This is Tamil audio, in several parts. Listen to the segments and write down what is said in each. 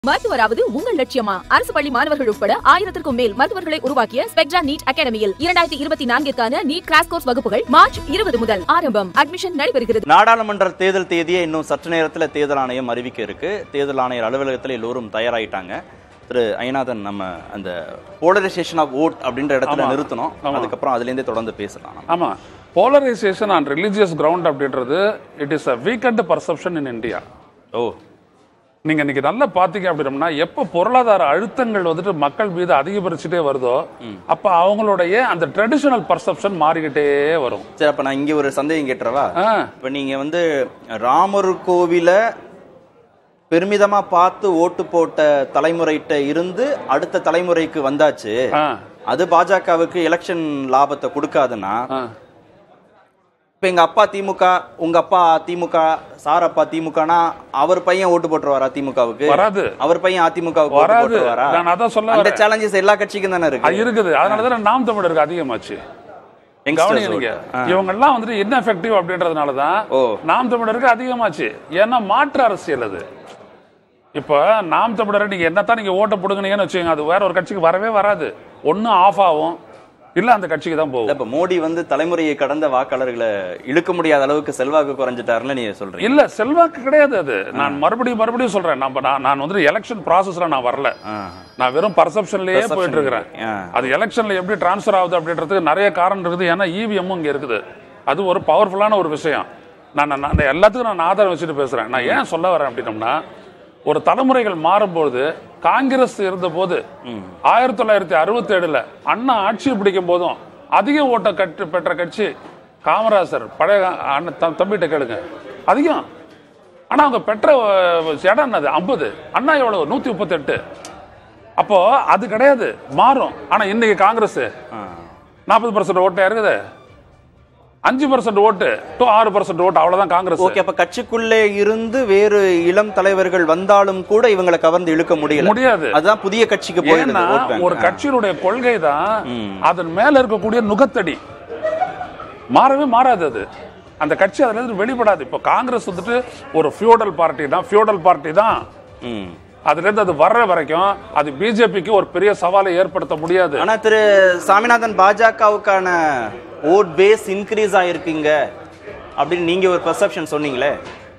மருத்துவராவது உங்கள் லட்சியமா அரசு பள்ளி மாணவர்கள் உட்பட ஆயிரத்திற்கும் மேல் மருத்துவர்களை உருவாக்கிய ஸ்பெக்ட்ரா நீட் அகாடமியில் இரண்டாயிரத்தி இருபத்தி நான்கிற்கான நீட் கிராஸ் கோர்ஸ் வகுப்புகள் மார்ச் இருபது முதல் ஆரம்பம் அட்மிஷன் நடைபெறுகிறது நாடாளுமன்ற தேர்தல் தேதியை இன்னும் சற்று நேரத்தில் தேர்தல் ஆணையம் அறிவிக்க இருக்கு தேர்தல் ஆணையர் அலுவலகத்தில் எல்லோரும் தயாராயிட்டாங்க திரு ஐநாதன் நம்ம அந்த போலரைசேஷன் ஆஃப் ஓட் அப்படின்ற இடத்துல ஆமா. நிறுத்தணும் ஆமா. அதுக்கப்புறம் அதுலேருந்தே தொடர்ந்து பேசலாம் நம்ம. ஆமா போலரைசேஷன் ஆன் ரிலீஜியஸ் கிரவுண்ட் அப்படின்றது it is a weekend perception in India ஓ நீங்க இன்னைக்கு நல்லா பாத்தீங்க அப்படின்னா எப்ப பொருளாதார அழுத்தங்கள் வந்துட்டு மக்கள் மீது அதிகரிச்சுட்டே வருதோ அப்ப அவங்களுடைய அந்த ட்ரெடிஷனல் பர்செப்ஷன் மாறிக்கிட்டே வரும் சரி அப்ப நான் இங்க ஒரு சந்தேகம் கேட்டுறவா ஆ, இப்ப நீங்க வந்து ராமர் கோவில பெருமிதமா பார்த்து ஓட்டு போட்ட தலைமுறைகிட்ட இருந்து அடுத்த தலைமுறைக்கு வந்தாச்சு ஆ, அது பாஜகவுக்கு எலெக்ஷன் லாபத்தை கொடுக்காதுன்னா ஆ. இப்ப எங்க அப்பா திமுக உங்க அப்பா திமுக சார் அப்பா திமுகனா அவர் பையன் ஓட்டு போட்டுருவாரா திமுகவுக்கு வராது. அவர் பையன் அதிமுகவுக்கு ஓட்டு வராது. போட்டுருவாரா நான் அதான் சொல்ல அந்த வரேன். சேலஞ்சஸ் எல்லா கட்சிக்கும் தானே அது இருக்கு இருக்குது அதனாலதான் நாம் தமிழருக்கு அதிகமாச்சு Youngsters கவனிங்க நீங்க vote. ஆ. இவங்க எல்லாம் வந்துட்டு ineffective அப்படின்றதுனாலதான் ஓ. நாம் தமிழருக்கு அதிகமாச்சு ஏன்னா மாற்று அரசியல் அது இப்ப நாம் தமிழரை நீங்க என்னத்தான் நீங்க ஓட்ட போடுங்கன்னு வச்சுக்கோங்க அது வேற ஒரு கட்சிக்கு வரவே வராது ஒண்ணு ஆஃப் ஆகும் இல்ல அந்த கட்சிக்கு தான் இல்ல, போகும் இப்ப மோடி வந்து தலைமுறையை கடந்த வாக்காளர்களை இழுக்க முடியாத அளவுக்கு செல்வாக்கு குறைஞ்சிட்டாருன்னு நீங்க சொல்றீங்க இல்ல செல்வாக்கு கிடையாது அது நான் மறுபடியும் மறுபடியும் சொல்றேன் நம்ம நான் நான் வந்து எலெக்ஷன் ப்ராசஸ்ல நான் வரல ஆ. நான் வெறும் பர்செப்ஷன்லயே Perception போயிட்டு இருக்கிறேன் ஆ. அது எலெக்ஷன்ல எப்படி டிரான்ஸ்ஃபர் ஆகுது அப்படின்றதுக்கு நிறைய காரணம் இருக்குது ஏன்னா இவிஎம்மும் இங்க இருக்குது அது ஒரு பவர்ஃபுல்லான ஒரு விஷயம் நான் நான் நான் எல்லாத்துக்கும் நான் ஆதாரம் வச்சுட்டு பேசுறேன் நான் ஏன் சொல்ல வரேன் அப்படின்னம்னா ஒரு தலைமுறைகள் மாறும்போது காங்கிரஸ் இருந்த போது ஆயிரத்தி தொள்ளாயிரத்தி அறுபத்தி ஏழுல அண்ணா ஆட்சி பிடிக்கும் போதும் அதிக ஓட்ட கட்டு பெற்ற கட்சி காமராசர் பழைய அண்ணன் தம்- தம்பிகிட்ட கேளுங்க அதிகம் ஆனா அவங்க பெற்ற அஹ், இடம் என்னது ஐம்பது அண்ணா எவ்வளவு நூத்தி முப்பத்தி எட்டு அப்போ அது கிடையாது மாறும் ஆனா இன்னைக்கு காங்கிரஸ் நாற்பது பர்சன்ட் ஓட்டு இருக்குது அஞ்சு பர்சன்ட் ஓட்டு டு ஆறு பர்சன்ட் ஓட்டு அவ்வளவுதான் காங்கிரஸ் ஓகே அப்ப கட்சிக்குள்ளே இருந்து வேறு இளம் தலைவர்கள் வந்தாலும் கூட இவங்களை கவர்ந்து இழுக்க முடியல முடியாது அதுதான் புதிய கட்சிக்கு போயிடுது ஏன்னா vote bank. ஒரு கட்சியினுடைய கொள்கை தான் அதன் மேல இருக்கக்கூடிய நுகத்தடி மாறவே மாறாது அது அந்த கட்சி அதுல இருந்து வெளிப்படாது இப்போ காங்கிரஸ் வந்துட்டு ஒரு ஃபியூடல் பார்ட்டி தான் ஃபியூடல் பார்ட்டி தான் ம். அதுல இருந்து அது வர்ற வரைக்கும் அது பிஜேபிக்கு ஒரு பெரிய சவாலை ஏற்படுத்த முடியாது ஆனா திரு சாமிநாதன் பாஜகவுக்கான ஓட் பேஸ் இன்க்ரீஸ் ஆயிருக்குங்க அப்படின்னு நீங்க ஒரு பெர்செப்ஷன் சொன்னீங்களே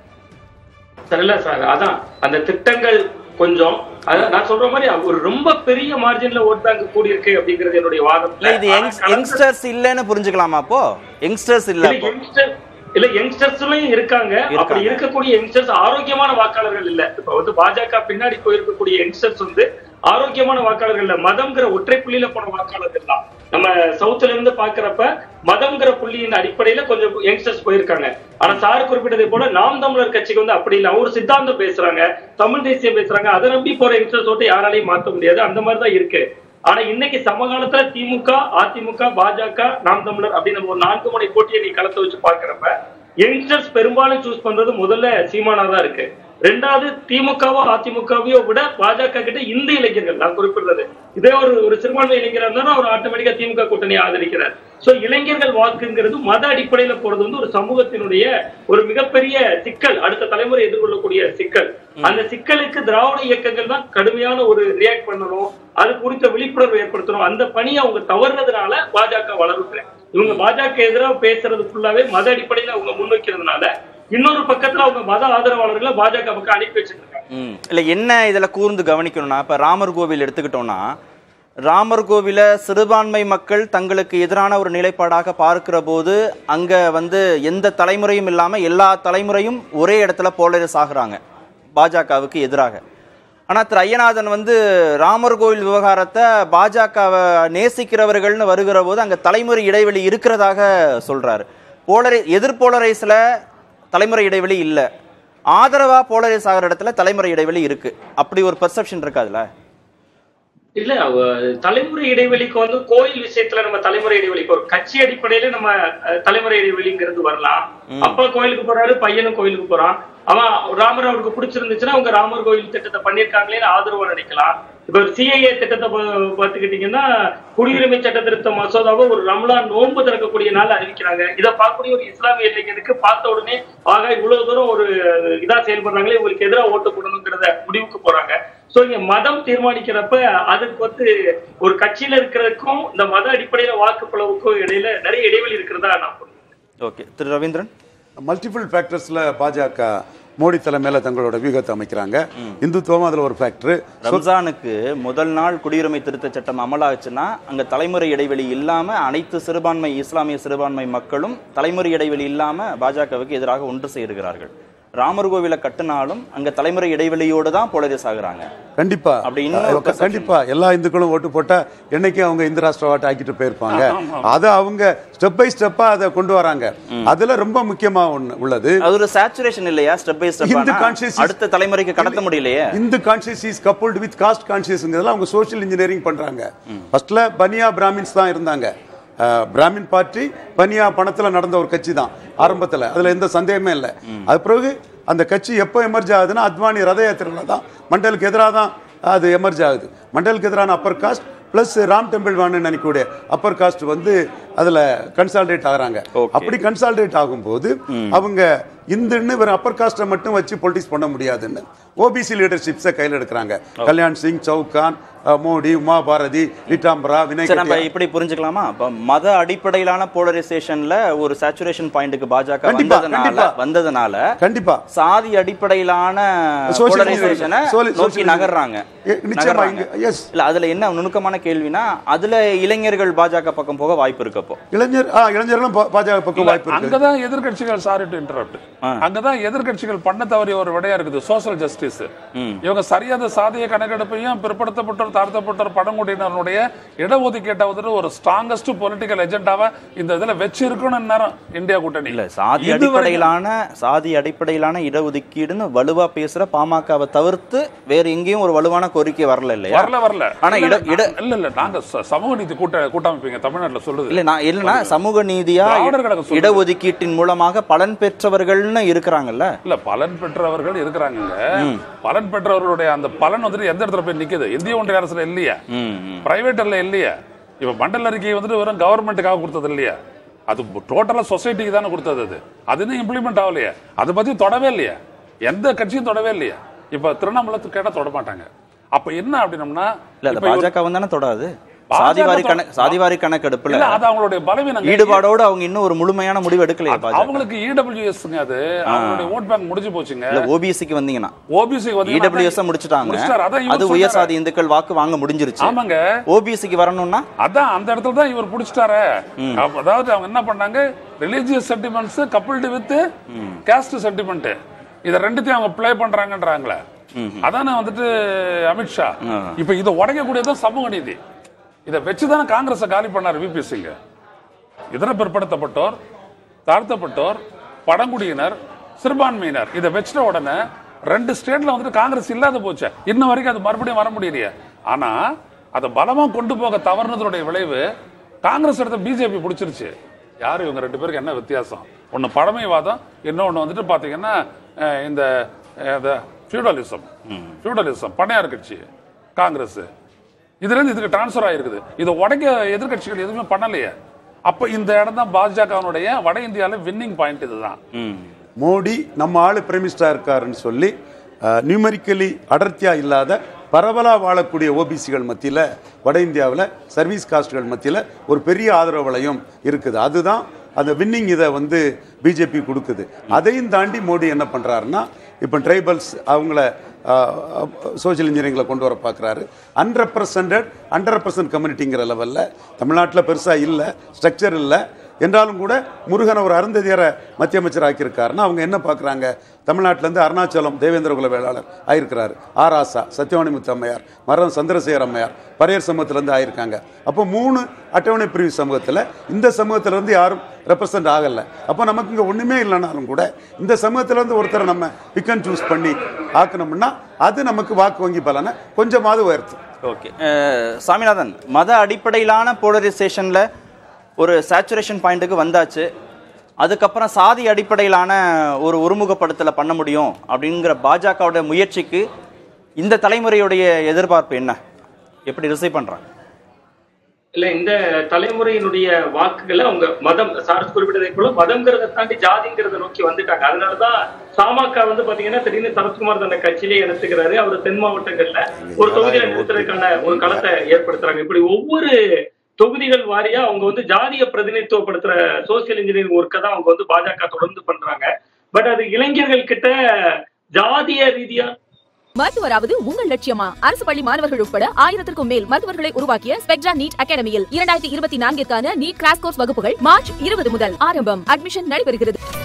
சார் இல்ல சார் அதான் அந்த திட்டங்கள் கொஞ்சம் அதான் நான் சொல்ற மாதிரி ஒரு ரொம்ப பெரிய மார்ஜின்ல ஓட் பேங்க் கூடி இருக்கு அப்படிங்கிறது என்னுடைய வாதம் இல்ல இது யங்ஸ்டர்ஸ் இல்லைன்னு புரிஞ்சுக்கலாமா அப்போ யங்ஸ்டர்ஸ் இல்ல இல்ல அப்போ யங்ஸ்டர் இல்ல யங்ஸ்டர்ஸ்லயும் இருக்காங்க அப்படி இருக்கக்கூடிய யங்ஸ்டர்ஸ் ஆரோக்கியமான வாக்காளர்கள் இல்ல இப்ப வந்து பாஜக பின்னாடி போயிருக்கக்கூடிய யங்ஸ்டர்ஸ் வந்து ஆரோக்கியமான வாக்காளர்கள் இல்ல மதம்ங்கிற ஒற்றை புள்ளியில போன வாக்காளர்கள் தான் நம்ம சவுத்துல இருந்து பாக்குறப்ப மதம்ங்கிற புள்ளியின் அடிப்படையில கொஞ்சம் யங்ஸ்டர்ஸ் போயிருக்காங்க ஆனா சார் குறிப்பிட்டதை போல நாம் தமிழர் கட்சிக்கு வந்து அப்படி இல்ல ஒரு சித்தாந்தம் பேசுறாங்க தமிழ் தேசியம் பேசுறாங்க அதை நம்பி போற யங்ஸ்டர்ஸ் ஓட்டு யாராலையும் மாத்த முடியாது அந்த மாதிரி தான் இருக்கு ஆனா இன்னைக்கு சமகாலத்துல திமுக அதிமுக பாஜக நாம் தமிழர் அப்படின்னு நம்ம ஒரு நான்கு முனை போட்டியை நீ களத்தை வச்சு பாக்குறப்ப யங்ஸ்டர்ஸ் பெரும்பாலும் சூஸ் பண்றது முதல்ல சீமானா தான் இருக்கு ரெண்டாவது திமுகவோ அதிமுகவையோ விட பாஜக கிட்ட இந்த இளைஞர்கள் நான் குறிப்பிடுறது இதே ஒரு ஒரு சிறுபான்மை இளைஞரா இருந்தாலும் அவர் ஆட்டோமேட்டிக்கா திமுக கூட்டணி ஆதரிக்கிறார் சோ இளைஞர்கள் வாக்குங்கிறது மத அடிப்படையில போறது வந்து ஒரு சமூகத்தினுடைய ஒரு மிகப்பெரிய சிக்கல் அடுத்த தலைமுறை எதிர்கொள்ளக்கூடிய சிக்கல் அந்த சிக்கலுக்கு திராவிட இயக்கங்கள் தான் கடுமையான ஒரு ரியாக்ட் பண்ணணும் அது குறித்த விழிப்புணர்வு ஏற்படுத்தணும் அந்த பணியை அவங்க தவறுனதுனால பாஜக வளருது இவங்க பாஜக எதிராக பேசுறது ஃபுல்லாவே மத அடிப்படையில அவங்க முன்வைக்கிறதுனால இன்னொரு பக்கத்துல அவங்க மத ஆதரவாளர்களை பாஜக பக்கம் அனுப்பி வச்சிட்டு இருக்காங்க ம். இல்ல என்ன இதுல கூர்ந்து கவனிக்கணும்னா இப்ப ராமர் கோவில் எடுத்துக்கிட்டோம்னா ராமர் கோவில சிறுபான்மை மக்கள் தங்களுக்கு எதிரான ஒரு நிலைப்பாடாக பார்க்கிற போது அங்க வந்து எந்த தலைமுறையும் இல்லாம எல்லா தலைமுறையும் ஒரே இடத்துல போலரைஸ் ஆகுறாங்க பாஜகவுக்கு எதிராக ஆனா திரு ஐயநாதன் வந்து ராமர் கோவில் விவகாரத்தை பாஜகவை நேசிக்கிறவர்கள்னு வருகிற போது அங்க தலைமுறை இடைவெளி இருக்கிறதாக சொல்றாரு போலரை எதிர் போலரைஸ்ல தலைமுறை இடைவெளி இல்ல ஆதரவா போலரைஸ் ஆகிற இடத்துல தலைமுறை இடைவெளி இருக்கு அப்படி ஒரு பெர்செப்ஷன் இருக்காதுல்ல இல்ல அவ- தலைமுறை இடைவெளிக்கு வந்து கோயில் விஷயத்துல நம்ம தலைமுறை இடைவெளிக்கு ஒரு கட்சி அடிப்படையில நம்ம அஹ், தலைமுறை இடைவெளிங்கிறது வரலாம் அப்பா கோயிலுக்கு போறாரு பையனும் கோயிலுக்கு போறான் அவன் ராமர் அவருக்கு பிடிச்சிருந்துச்சுன்னா அவங்க ராமர் கோயில் திட்டத்தை பண்ணிருக்காங்களே ஆதரவு நினைக்கலாம் இப்ப சிஐஏ திட்டத்தை பா- பாத்துக்கிட்டீங்கன்னா குடியுரிமை சட்ட திருத்த மசோதாவை ஒரு ரம்லான் நோன்பு திறக்கக்கூடிய நாள் அறிவிக்கிறாங்க இதை பார்க்கக்கூடிய ஒரு இஸ்லாமிய இளைஞனுக்கு பார்த்த உடனே ஆகா இவ்வளவு தூரம் ஒரு இதா செயல்படுறாங்களே இவங்களுக்கு எதிராக ஓட்டு போடணுங்கிறத முடிவுக்கு போறாங்க சோ இங்க மதம் தீர்மானிக்கிறப்ப அதுக்கு வந்து ஒரு கட்சியில இருக்கிறதுக்கும் இந்த மத அடிப்படையில வாக்கு பிளவுக்கும் இடையில நிறைய இடைவெளி இருக்கிறதா நான் புரிஞ்சுக்கிறேன். ஓகே திரு ரவீந்திரன் மல்டிபிள் ஃபேக்டர்ஸ்ல பாஜக மோடி தலைமையில தங்களோட வியூகத்தை அமைக்கிறாங்க இந்துத்துவம் அதுல ஒரு ஃபேக்டர் ரம்ஜானுக்கு முதல் நாள் குடியுரிமை திருத்த சட்டம் அமலாச்சுன்னா அங்க தலைமுறை இடைவெளி இல்லாம அனைத்து சிறுபான்மை இஸ்லாமிய சிறுபான்மை மக்களும் தலைமுறை இடைவெளி இல்லாம பாஜகவுக்கு எதிராக ஒன்று சேருகிறார்கள் ராமர் கோவிலை கட்டினாலும் அங்க தலைமுறை இடைவெளியோடு தான் போலரைஸ் ஆகுறாங்க கண்டிப்பா அப்படி இன்னொரு அஹ் perception. கண்டிப்பா எல்லா இந்துக்களும் ஓட்டு போட்டா என்னைக்கும் அவங்க இந்து ராஷ்டிர வாட்டை ஆக்கிட்டு போயிருப்பாங்க அதை அவங்க ஸ்டெப் பை ஸ்டெப்பா அதை கொண்டு வராங்க அதுல ரொம்ப முக்கியமா ஒண்ணு உள்ளது அது ஒரு சேச்சுரேஷன் இல்லையா ஸ்டெப் பை இந்து ஸ்டெப் conscious- அடுத்த தலைமுறைக்கு கடத்த முடியலையே Hindu conscious is coupled with caste கான்சியஸ்ங்கிறதுல அவங்க சோஷியல் இன்ஜினியரிங் பண்றாங்க ஃபர்ஸ்ட்ல பனியா பிராமின்ஸ் தான் இருந்தாங்க அஹ், பிராமின் பார்ட்டி பனியா பணத்துல நடந்த ஒரு கட்சி தான் ஆரம்பத்துல அதுல எந்த சந்தேகமே இல்லை அது பிறகு அந்த கட்சி எப்போ எமர்ஜ் ஆகுதுன்னா அத்வானி ரத யாத்திரையில தான் மண்டலுக்கு எதிராக தான் அது எமர்ஜ் ஆகுது மண்டலுக்கு எதிரான upper caste plus Ram temple வான்னு நினைக்கக்கூடிய அப்பர் காஸ்ட் வந்து அதுல கன்சால்டேட் ஆகுறாங்க Okay. அப்படி கன்சால்டேட் ஆகும்போது அவங்க இந்துன்னு வெறும் அப்பர் காஸ்ட்டை மட்டும் வச்சு பொலிட்டிக்ஸ் பண்ண முடியாதுன்னு ஓபிசி லீடர்ஷிப்ஸை கையில் எடுக்கிறாங்க கல்யாண் சிங் சவுகான் அஹ், மோடி உமா பாரதி ரீட்டாம்பரா வினய் சரி நம்ம கட்டியார். இப்படி புரிஞ்சுக்கலாமா அப்ப மத அடிப்படையிலான போலரைசேஷன்ல ஒரு சேச்சுரேஷன் பாயிண்ட்க்கு பாஜக கண்டிப்பா, வந்ததுனால கண்டிப்பா. வந்ததுனால கண்டிப்பா சாதி அடிப்படையிலான Social போலரைசேஷனை engineering. Soli- நோக்கி social நகர்றாங்க engineering. ஏ, நிச்சயமா நகர்றாங்க. இங்க- yes. இல்ல அதுல என்ன நுணுக்கமான கேள்வினா அதுல இளைஞர்கள் பாஜக பக்கம் போக வாய்ப்பு இருக்கப்போ இளைஞர் ஆ, இளைஞர்களும் பா- பாஜக பக்கம் வாய்ப்பு இருக்கு அங்கதான் எதிர்க்கட்சிகள் சாரி டு இன்டரப்ட் அங்கதான் எதிர்க்கட்சிகள் பண்ண தவறிய ஒரு விடையா இருக்குது சோஷியல் ஜஸ்டிஸ் இவங்க சரியான சாதிய கணக்கெடுப்பையும் பிற்படுத்தப்பட்டோர் தாழ்த்தப்பட்டோர் பழங்குடியினருடைய இடஒதுக்கீட்டை வந்துட்டு ஒரு ஸ்ட்ராங்கஸ்ட் பொலிட்டிக்கல் எஜெண்டாவா இந்த இதுல வச்சிருக்கணும் நேரம் இந்தியா கூட்டணி இல்ல சாதி இதுவரைக்கும் அடிப்படையிலான சாதி அடிப்படையிலான இடஒதுக்கீடுன்னு வலுவா பேசுற பாமகவை தவிர்த்து வேற எங்கேயும் ஒரு வலுவான கோரிக்கை வரல இல்லையா வரல வரல ஆனா இல்ல, இட இட இல்ல இல்ல நாங்க ச- சமூக நீதி கூட்ட கூட்டமைப்பீங்க தமிழ்நாட்டுல சொல்லுது இல்ல நான் இல்லனா சமூக நீதியா திராவிடர் கழகம் சொல்லுது. இடஒதுக்கீட்டின் மூலமாக பலன் பெற்றவர்கள்னு இருக்கிறாங்கல்ல இல்ல பலன் பெற்றவர்கள் இருக்கிறாங்க பலன் பெற்றவர்களுடைய அந்த பலன் வந்துட்டு எந்த இடத்துல போய் நிக்குது இந்திய ஒன்றிய அரசுல இல்லையா ம், ம். பிரைவேட்ல இல்லையா இப்ப மண்டல அறிக்கை வந்துட்டு வெறும் கவர்மெண்ட்டுக்காக கொடுத்தது இல்லையா அது டோட்டலா சொசைட்டிக்கு தானே கொடுத்தது அது அது இன்னும் இம்ப்ளிமெண்ட் ஆகலையா அதை பத்தி தொடவே இல்லையா எந்த கட்சியும் தொடவே இல்லையா இப்ப திருவண்ணாமலத்துக்கு கேட்டா தொட மாட்டாங்க அப்ப என்ன அப்படின்னம்னா இல்ல அது இப்ப இவர்- பாஜக தானே தொடாது பாஜக சாதிவாரி தொ- கணக்கு சாதிவாரி கணக்கெடுப்புல இல்ல அது அவங்களுடைய பலவீனம் ஈடுபாடோடு அவங்க இன்னும் ஒரு முழுமையான முடிவு எடுக்கலையே பாஜக அவங்களுக்கு இடபிள்யூஎஸ்ங்க அது அவங்களுடைய ஓட் பேங்க் முடிஞ்சு போச்சுங்க இல்ல ஓபிசிக்கு வந்தீங்கன்னா ஓபிசி இடபிள்யூஎஸ் முடிச்சிட்டாங்க முடிச்சிட்டாரு. அதான் இவர் அது உயர் சொல்றாரு. சாதி இந்துக்கள் வாக்கு வாங்க முடிஞ்சிருச்சு ஆமாங்க ஓபிசிக்கு வரணும்னா அதான் அந்த இடத்துல தான் இவர் பிடிச்சிட்டாரு அப்ப அதாவது அவங்க என்ன பண்ணாங்க religious sentiments coupled with caste sentiment இத ரெண்டுத்தையும் அவங்க ப்ளே பண்றாங்கன்றாங்களே அதானே வந்துட்டு அமித்ஷா இப்ப இதை உடைக்கக்கூடியதான் சமூக நீதி இதை வச்சுதானே காங்கிரஸை காலி பண்ணார் விபி சிங் இதர பிற்படுத்தப்பட்டோர் தாழ்த்தப்பட்டோர் பழங்குடியினர் சிறுபான்மையினர் இதை வச்சிட்ட உடனே ரெண்டு ஸ்டேட்ல வந்துட்டு காங்கிரஸ் இல்லாத போச்சு இன்ன வரைக்கும் அது மறுபடியும் வர முடியலையே ஆனா அதை பலமா கொண்டு போக தவறுனதுடைய விளைவு காங்கிரஸ் இடத்த பிஜேபி பிடிச்சிருச்சு யாரு இவங்க ரெண்டு பேருக்கு என்ன வித்தியாசம் ஒன்னு பழமைவாதம் இன்னொன்னு வந்துட்டு பாத்தீங்கன்னா அஹ், இந்த ஃபியூடலிசம் ஃபியூடலிசம் பண்ணையார் கட்சி காங்கிரஸ் இதுல இருந்து இதுக்கு டிரான்ஸ்ஃபர் ஆயிருக்குது இதை உடைக்க எதிர்க்கட்சிகள் எதுவுமே பண்ணலையே அப்ப இந்த இடம் தான் பாஜகவினுடைய வட இந்தியால வின்னிங் பாயிண்ட் இதுதான் மோடி நம்ம ஆளு பிரமிஸ்டா இருக்காருன்னு சொல்லி நியூமரிக்கலி அடர்த்தியா இல்லாத பரவலா வாழக்கூடிய ஓபிசிகள் மத்தியில வட இந்தியாவில் சர்வீஸ் காஸ்ட்கள் மத்தியில ஒரு பெரிய ஆதரவு வளையம் இருக்குது அதுதான் அந்த வின்னிங் இதை வந்து பிஜேபி கொடுக்குது அதையும் தாண்டி மோடி என்ன பண்றாருன்னா இப்போ ட்ரைபல்ஸ் அவங்கள சோஷியல் இன்ஜினியரிங்கில் கொண்டு வர பார்க்குறாரு அன்ரெப்ரசன்டட் அண்டர் ரெப்ரசன்ட் கம்யூனிட்டிங்கிற லெவலில் தமிழ்நாட்டில் பெருசாக இல்லை ஸ்ட்ரக்சர் இல்லை என்றாலும் கூட முருகன் ஒரு அருந்ததியரை மத்திய அமைச்சர் ஆக்கியிருக்காருன்னா அவங்க என்ன பார்க்குறாங்க தமிழ்நாட்டிலேருந்து அருணாச்சலம் தேவேந்திர குல வேளாளர் ஆயிருக்கிறாரு ஆராசா சத்யவாணி முத்து அம்மையார் மரம் சந்திரசேகர் அம்மையார் பரையர் சமூகத்திலேருந்து ஆயிருக்காங்க அப்போ மூணு அட்டவணை பிரிவு சமூகத்தில் இந்த சமூகத்திலேருந்து யாரும் ரெப்ரசன்ட் ஆகலை அப்போ நமக்கு இங்கே ஒன்றுமே இல்லைனாலும் கூட இந்த சமூகத்திலேருந்து ஒருத்தரை நம்ம பிக் அண்ட் சூஸ் பண்ணி ஆக்கணும்னா அது நமக்கு வாக்கு வங்கி பலனை கொஞ்சமாவது உயர்த்தும் ஓகே சாமிநாதன் மத அடிப்படையிலான போலரைசேஷன்ல ஒரு சேச்சுரேஷன் பாயிண்ட்டுக்கு வந்தாச்சு அதுக்கப்புறம் சாதி அடிப்படையிலான ஒரு ஒருமுகப்படுத்தலை பண்ண முடியும் அப்படிங்கிற பாஜகவுடைய முயற்சிக்கு இந்த தலைமுறையுடைய எதிர்பார்ப்பு என்ன எப்படி ரிசீவ் பண்றாங்க இல்ல இந்த தலைமுறையினுடைய வாக்குகளை அவங்க மதம் சார்ஸ் குறிப்பிட்டதை போல மதம்ங்கிறத தாண்டி ஜாதிங்கிறத நோக்கி வந்துட்டாங்க அதனாலதான் பாமக வந்து பாத்தீங்கன்னா திடீர்னு சரத்குமார் தன்னை கட்சியிலே எடுத்துக்கிறாரு அவர் தென் மாவட்டங்கள்ல ஒரு தொகுதியில நிறுத்துறதுக்கான ஒரு களத்தை ஏற்படுத்துறாங்க இப்படி ஒவ்வொரு தொகுதிகள் வாரியா அவங்க வந்து ஜாதிய பிரதிநிதித்துவப்படுத்துற சோசியல் இன்ஜினியரிங் ஒர்க்கை தான் அவங்க வந்து பாஜக தொடர்ந்து பண்றாங்க பட் அது இளைஞர்கள் கிட்ட ஜாதிய ரீதியா மருத்துவராவது உங்கள் லட்சியமா அரசு பள்ளி மாணவர்கள் உட்பட ஆயிரத்திற்கும் மேல் மருத்துவர்களை உருவாக்கிய ஸ்பெக்ட்ரா நீட் அகாடமியில் இரண்டாயிரத்தி இருபத்தி நான்கிற்கான நீட் கிராஸ் கோர்ஸ் வகுப்புகள் மார்ச் இருபது முதல் ஆரம்பம் அட்மிஷன் நடைபெறுகிறது